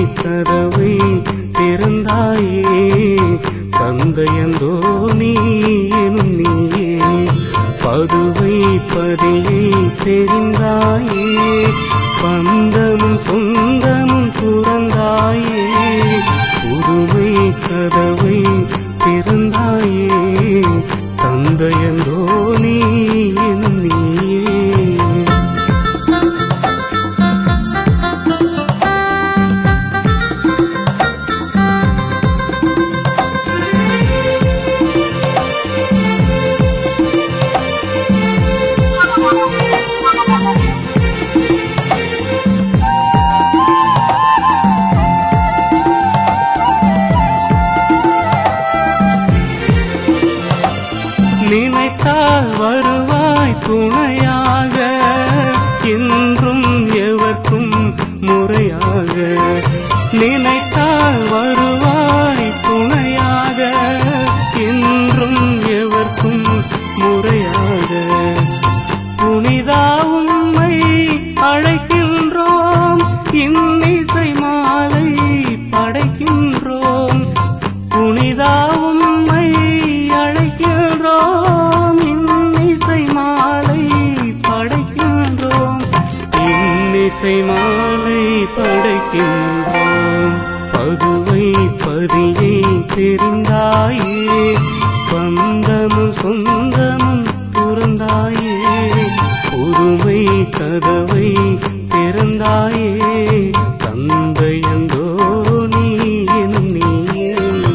கதவை திறந்தாயே தந்தையந்தோ நீ எனும் நீயே பதுவை பதியை தெரிந்தாயே பந்தமும் சொந்தமும் துறந்தாயே புதுமை கதவை திறந்தாயே தந்தையந்தோ நீ எனும் நீயே நினைத்தால் வருவாய் துணையாக என்றும் எவர்க்கும் முறையாக நினைத்தால் வருவாய் துணையாக என்றும் எவர்க்கும் முறையாக புனிதா உம்மை அழைக்கின்றோம் இன்னிசை மாலை படைக்கின்றோம் புனிதா உம்மை அழைக்கின்றோம் இன்னிசை மாலை படைக்கின்றோம் இன்னிசை மாலை படைக்கின்றோம் பதுவை பதியை தெரிந்தாயே பந்தமும் சொந்தமும் துறந்தாயே புதுமை கதவை திறந்தாயே தந்தையந்தோ நீ எனும் நீயே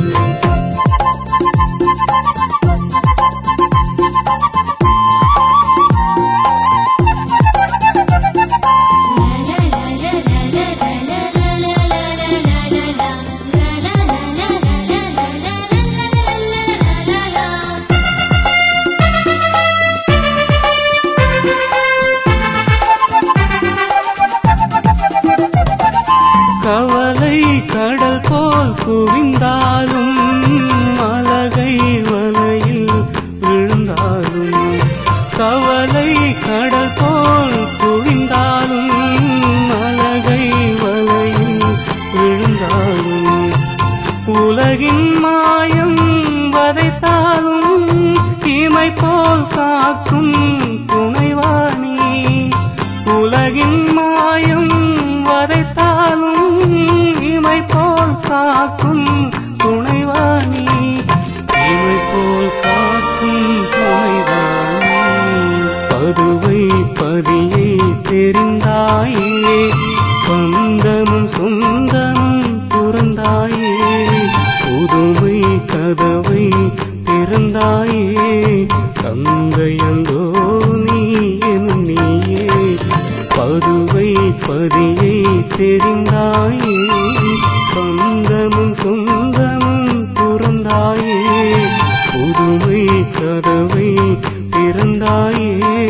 கவலை கடல் போல் குவிந்தாலும் அலகை வலையில் விழுந்தாலும் கவலை கடல் போல் குவிந்தாலும் அலகை வலையில் விழுந்தாலும் உலகின் மாயம் வதைத்தாலும் தீமை போல் காக்கும் துணைவாணி உலகின் மாயம் வதைத்தாலும் இமை போல் காக்கும் துணைவாணி இமை போல் காக்கும் துணைவாணி பதுவை பதியை தெரிந்தாயே பந்தமும் சொந்தமும் துறந்தாயே புதுமை கதவை திறந்தாயே தந்தையந்தோ நீ எனும் நீயே பதுவை பதியை தெரிந்தாயே பந்தமும் சொந்தமும் துறந்தாயே புதுமை கதவை திறந்தாயே